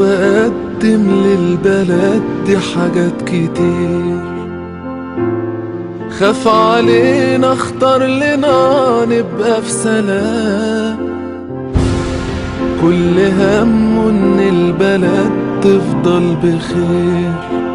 بقدم للبلد دي حاجات كتير خاف علينا اختار لنا نبقى في سلام كل همه ان البلد تفضل بخير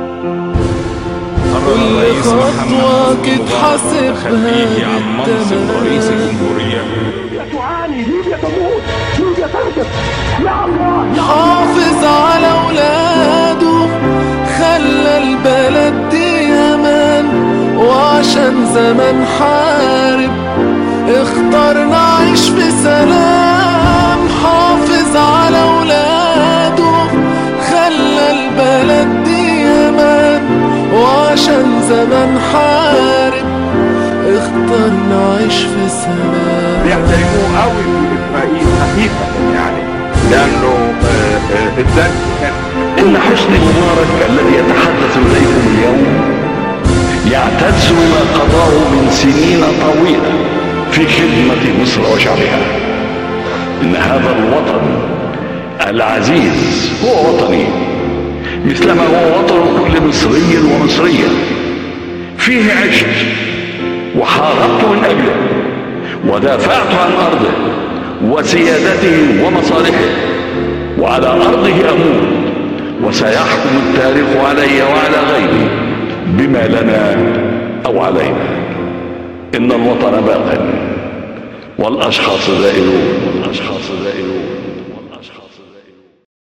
قرر كل الرئيس محمد خطوة محمود مبارك تتحسب تخليه عن منصب بالتمام. رئيس الجمهورية تعاني ليبيا تموت ليبيا تهدف يا الله يا حافظ على ولاده خلى البلد دي امان وعشان زمان حارب اختار نعيش في سلام حافظ على ولاده خلى البلد دي امان وعشان زمان حارب اختار نعيش في سلام بيحترموه قوي في اسرائيل حقيقه يعني لانه آه، آه، الذنب كان إن حسني مبارك الذي يتحدث إليكم اليوم يعتز بما قضاه من سنين طويلة في خدمة مصر وشعبها إن هذا الوطن العزيز هو وطني مثلما هو وطن كل مصري ومصرية فيه عشت وحاربت من أجله ودافعت عن أرضه وسيادته ومصالحه وعلى أرضه أموت وسيحكم التاريخ علي وعلى غيري بما لنا أو علينا إن الوطن باق والأشخاص زائلون والأشخاص زائلون